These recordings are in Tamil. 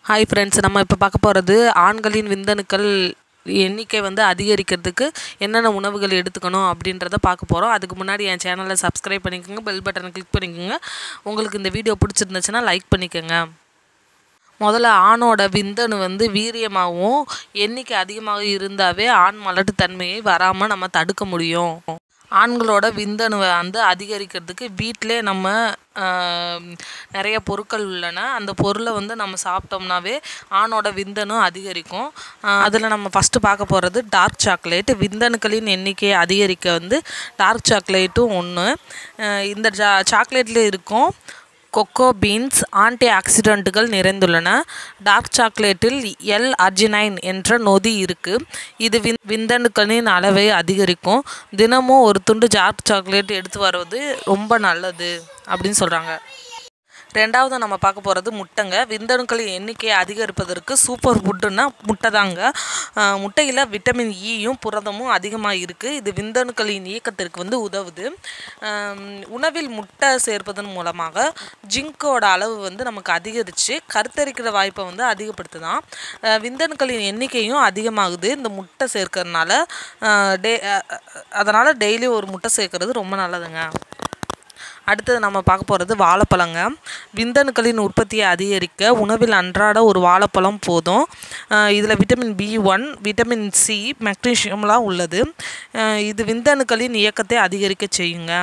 ஹாய் ஃப்ரெண்ட்ஸ் நம்ம இப்போ பார்க்க போகிறது ஆண்களின் விந்தணுக்கள் எண்ணிக்கை வந்து அதிகரிக்கிறதுக்கு என்னென்ன உணவுகள் எடுத்துக்கணும் அப்படின்றத பார்க்க போகிறோம் அதுக்கு முன்னாடி என் சேனலை சப்ஸ்கிரைப் பண்ணிக்கோங்க பெல் பட்டனை கிளிக் பண்ணிக்கோங்க உங்களுக்கு இந்த வீடியோ பிடிச்சிருந்துச்சுன்னா லைக் பண்ணிக்கோங்க முதல்ல ஆணோட விந்தணு வந்து வீரியமாகவும் எண்ணிக்கை அதிகமாக இருந்தாவே ஆண் மலட்டுத்தன்மையை வராமல் நம்ம தடுக்க முடியும் ஆண்களோட விந்தணுவை வந்து அதிகரிக்கிறதுக்கு வீட்டிலே நம்ம ஆஹ், நிறைய பொருட்கள் உள்ளன அந்த பொருளை வந்து நம்ம சாப்பிட்டோம்னாவே ஆணோட விந்தணு அதிகரிக்கும் அதில் நம்ம ஃபஸ்ட்டு பார்க்க போகிறது டார்க் சாக்லேட் விந்தணுக்களின் எண்ணிக்கையை அதிகரிக்க வந்து டார்க் சாக்லேட்டும் ஒன்று இந்த ஜா சாக்லேட்டில் இருக்கும் கொக்கோ பீன்ஸ் ஆன்டி ஆக்சிடென்ட்டுகள் நிறைந்துள்ளன டார்க் சாக்லேட்டில் எல் அர்ஜினைன் என்ற நொதி இருக்குது இது விந் விந்தணுக்களின் அளவை அதிகரிக்கும் தினமும் ஒரு துண்டு டார்க் சாக்லேட் எடுத்து வருவது ரொம்ப நல்லது அப்படின்னு சொல்கிறாங்க ரெண்டாவது நம்ம பார்க்க போகிறது முட்டைங்க விந்தணுக்களின் எண்ணிக்கையை அதிகரிப்பதற்கு சூப்பர் ஃபுட்டுன்னா முட்டை தாங்க ஆஹ் முட்டையில் விட்டமின் ஈயும் புரதமும் அதிகமாக இருக்குது இது விந்தணுக்களின் இயக்கத்திற்கு வந்து உதவுது ஆம், உணவில் முட்டை சேர்ப்பதன் மூலமாக ஜிங்கோட அளவு வந்து நமக்கு அதிகரித்து கருத்தரிக்கிற வாய்ப்பை வந்து அதிகப்படுத்துதான் ஆஹ் விந்தணுக்களின் எண்ணிக்கையும் அதிகமாகுது இந்த முட்டை சேர்க்கறதுனால ஆஹ் டே அதனால் டெய்லி ஒரு முட்டை சேர்க்கறது ரொம்ப நல்லதுங்க அடுத்தது நம்ம பார்க்க போகிறது வாழைப்பழங்க விந்தணுக்களின் உற்பத்தியை அதிகரிக்க உணவில் அன்றாட ஒரு வாழைப்பழம் போதும் இதில் vitamin B one vitamin C மெக்னீஷியம்லாம் உள்ளது அஹ் இது விந்தணுக்களின் இயக்கத்தை அதிகரிக்க செய்யுங்க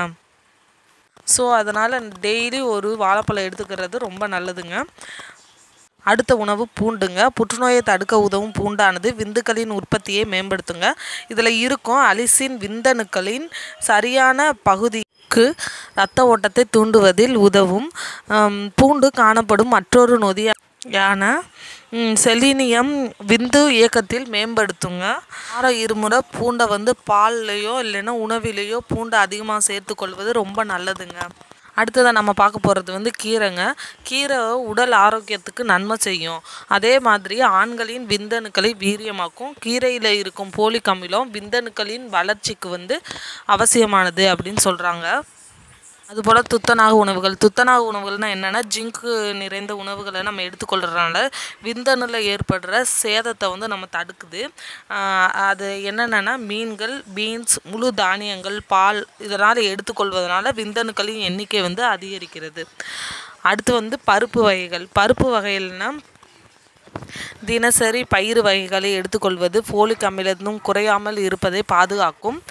ஸோ அதனால் டெய்லி ஒரு வாழைப்பழம் எடுத்துக்கிறது ரொம்ப நல்லதுங்க அடுத்த உணவு பூண்டுங்க புற்றுநோயை தடுக்க உதவும் பூண்டானது விந்துக்களின் உற்பத்தியை மேம்படுத்துங்க இதில் இருக்கும் அலிசின் விந்தணுக்களின் சரியான பகுதிக்கு இரத்த ஓட்டத்தை தூண்டுவதில் உதவும் ஆம், பூண்டு காணப்படும் மற்றொரு நொதியான ம், செலினியம் விந்து இயக்கத்தில் மேம்படுத்துங்க வாரம் இருமுறை பூண்டை வந்து பால்லையோ இல்லைன்னா உணவிலேயோ பூண்டை அதிகமாக சேர்த்துக்கொள்வது ரொம்ப நல்லதுங்க அடுத்ததாக நம்ம பார்க்க போகிறது வந்து கீரைங்க கீரை உடல் ஆரோக்கியத்துக்கு நன்மை செய்யும் அதே மாதிரி ஆண்களின் விந்தணுக்களை வீரியமாக்கும் கீரையில் இருக்கும் போலிக் அமிலம் விந்தணுக்களின் வளர்ச்சிக்கு வந்து அவசியமானது அப்படின்னு சொல்கிறாங்க அதுபோல் துத்தநாக உணவுகள் துத்தநாக உணவுகள்னால் என்னென்னா ஜிங்கு நிறைந்த உணவுகளை நம்ம எடுத்துக்கொள்கிறதுனால விந்தணுல ஏற்படுற சேதத்தை வந்து நம்ம தடுக்குது ஆஹ் அது என்னென்னா மீன்கள் பீன்ஸ் முழு தானியங்கள் பால் இதனால் எடுத்துக்கொள்வதனால விந்தணுக்களின் எண்ணிக்கை வந்து அதிகரிக்கிறது அடுத்து வந்து பருப்பு வகைகள் பருப்பு வகைகள்னால் தினசரி பயிறு வகைகளை எடுத்துக்கொள்வது ஃபோலிக் அமிலத்தும் குறையாமல் இருப்பதை பாதுகாக்கும்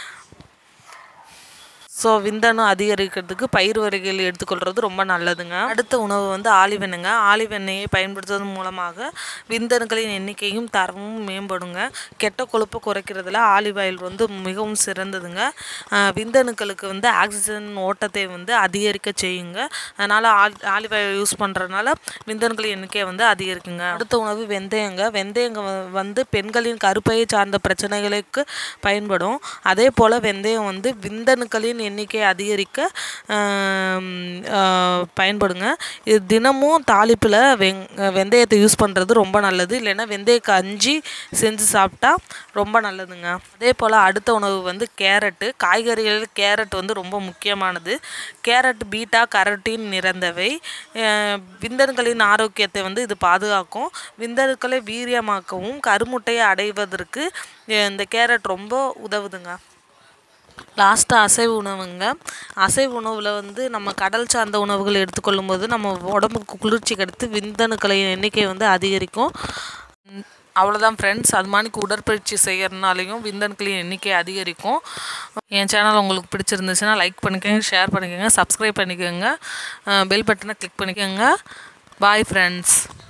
ஸோ விந்தணு அதிகரிக்கிறதுக்கு பயிர் வகைகள் எடுத்துக்கொள்கிறது ரொம்ப நல்லதுங்க அடுத்த உணவு வந்து ஆலிவெண்ணுங்க ஆலிவெண்ணெயை பயன்படுத்துவதன் மூலமாக விந்தணுக்களின் எண்ணிக்கையும் தரமும் மேம்படுங்க கெட்ட கொழுப்பை குறைக்கிறதுல ஆலிவ் ஆயில் வந்து மிகவும் சிறந்ததுங்க ஆஹ் விந்தணுக்களுக்கு வந்து ஆக்சிஜன் ஓட்டத்தை வந்து அதிகரிக்க செய்யுங்க அதனால் ஆல் ஆலிவ் ஆயில் யூஸ் பண்ணுறதுனால விந்தணுக்களின் எண்ணிக்கை வந்து அதிகரிக்குங்க அடுத்த உணவு வெந்தயங்க வெந்தயங்க வ- வந்து பெண்களின் கருப்பையை சார்ந்த பிரச்சனைகளுக்கு பயன்படும் அதே போல் வெந்தயம் வந்து விந்தணுக்களின் எண்ணிக்கையை அதிகரிக்க ஆம், ஆ, பயன்படுங்க இது தினமும் தாளிப்பில் வெங் வெந்தயத்தை யூஸ் பண்ணுறது ரொம்ப நல்லது இல்லைன்னா வெந்தய கஞ்சி செஞ்சு சாப்பிட்டா ரொம்ப நல்லதுங்க அதே போல் அடுத்த உணவு வந்து கேரட்டு காய்கறிகள் கேரட் வந்து ரொம்ப முக்கியமானது கேரட் பீட்டா கரோட்டின் நிறைந்தவை அஹ், விந்தணுக்களின் ஆரோக்கியத்தை வந்து இது பாதுகாக்கும் விந்தணுக்களை வீரியமாக்கவும் கருமுட்டையை அடைவதற்கு அஹ், இந்த கேரட் ரொம்ப உதவுதுங்க லாஸ்ட்டாக அசைவ உணவுங்க அசைவ உணவில் வந்து நம்ம கடல் சார்ந்த உணவுகள் எடுத்துக்கொள்ளும் போது நம்ம உடம்புக்கு குளிர்ச்சி கிடைத்து விந்தணுக்களின் எண்ணிக்கை வந்து அதிகரிக்கும் ம், அவ்வளோதான் ஃப்ரெண்ட்ஸ் அது மாதிரி உடற்பயிற்சி செய்யறதுனாலையும் விந்தணுக்களின் எண்ணிக்கை அதிகரிக்கும் என் சேனல் உங்களுக்கு பிடிச்சிருந்துச்சுன்னா லைக் பண்ணிக்கோங்க ஷேர் பண்ணிக்கோங்க சப்ஸ்கிரைப் பண்ணிக்கோங்க பெல் பட்டனை கிளிக் பண்ணிக்கோங்க பாய் ஃப்ரெண்ட்ஸ்